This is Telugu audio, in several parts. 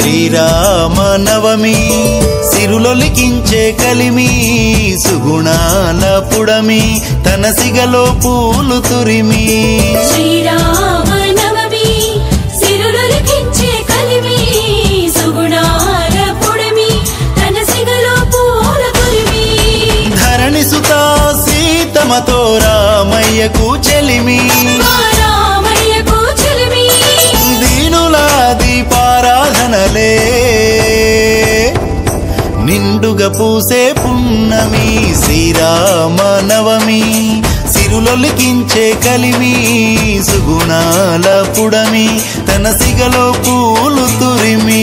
శ్రీరామ నవమి సిరులొలికించే కలిమి సుగుణాల పుడమి తన సిగలో పూలు తురిమి శ్రీరామ నవమి సిరులొలికించే కలిమి సుగుణాల పొడమి తన సిగలో పూల కురిమి ధరణి సుత సీతమతో రామయ్యకు చెలిమి మా రామయ్యకు చెలిమి దీనుల దీపారాధనలే నిండుగా పూసే పున్నమి శ్రీరామ నవమి సిరులొలికించే కలిమి సుగుణాల పుడమి తన సిగలో పూలు తురిమి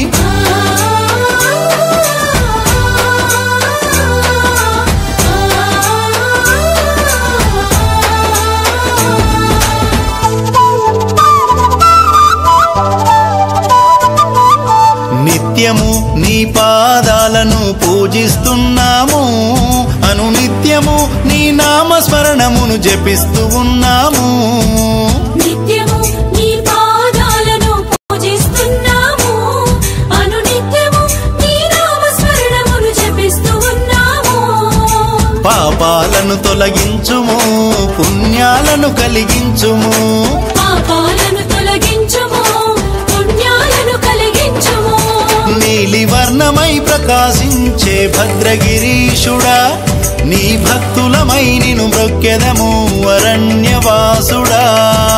నిత్యము నీ పాదాలను పూజిస్తున్నాము అనునిత్యము నీ నామస్మరణమును జపిస్తూ ఉన్నాము నిత్యము నీ పాదాలను పూజిస్తున్నాము అనునిత్యము నీ నామస్మరణమును జపిస్తూ ఉన్నాము పాపాలను తొలగించుము పుణ్యాలను కలిగించుము పాపాలను తొలగించుము పుణ్యాలను కలిగించుము నీలి వర్ణమై ప్రకాశించే భద్రగిరీశుడా నీ భక్తులమై నిను మృక్కెదము అరణ్యవాసుడా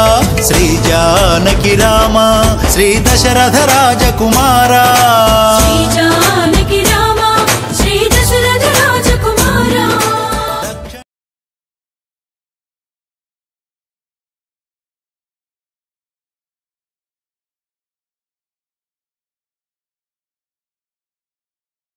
శ్రీ జానకి రామ శ్రీ దశరథ రాజకుమారా శ్రీ